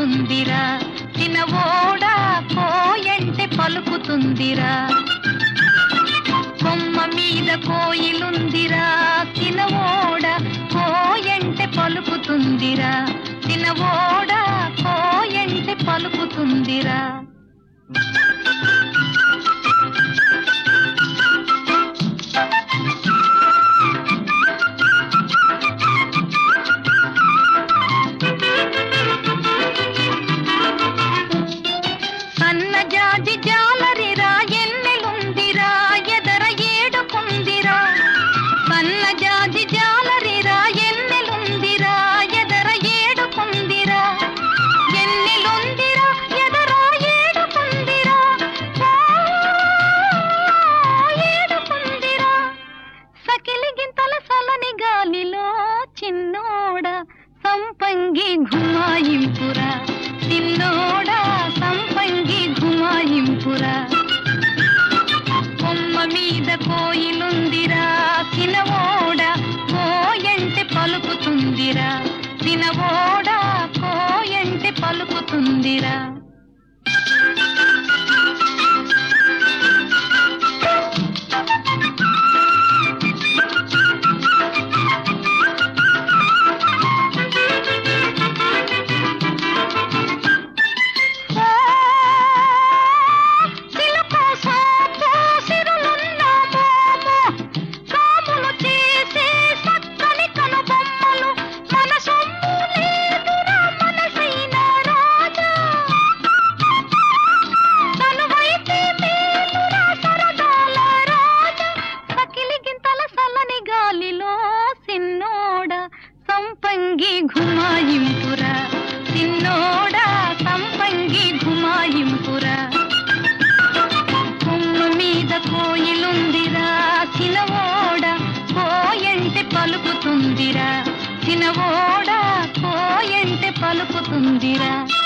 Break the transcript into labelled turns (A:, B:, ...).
A: పలుకుతుందిరా చిన్నవోడా కోయంటే పలుకుతుందిరా కొమ్మ మీద కోయిలుందిరా చిన్నవోడ కోయంటే పలుకుతుందిరా చిన్నవోడ కోయంటే పలుకుతుందిరా సన్నజాజి జాలరిరా ఎన్నెలుందిరా ఎదర ఏడుకుందిరా సన్నజాజి జాలరిరా ఎన్నెలుందిరా ఎదర ఏడుకుందిరా ఎన్నెలుందిరా ఎదర ఏడుకుందిరా ఓ, ఏడుకుందిరా సకిలి గింతల సలని గాలిలో చిన్నోడ సంపంగి ఘుమాయింపురా చిన్నోడా సంపంగి ఘుమాయింపురా కొమ్మ మీద కోయిలుందిరా చినవోడ కోయంటే పలుకుతుందిరా చినవోడ కోయంటే పలుకుతుందిరా ఓ, చిలుక సోపు సిరులున్న మోము, సాములు చేసే చక్కని కనుబొమ్మలు, మన సొమ్ము లేదురా మనసైన రాజా. తనువైతే మేలురా సరదాల రాజా. సకిలి గింతల సల్లని గాలిలో సిన్నోడ సంపంగి ఘుమాయింపురా సిన్నోడా సంపంగి ఘుమాయింపురా కొమ్మ మీద కోయిలుందిరా చినవోడ కోయంటే పలుకుతుందిరా చినవోడ కోయంటే పలుకుతుందిరా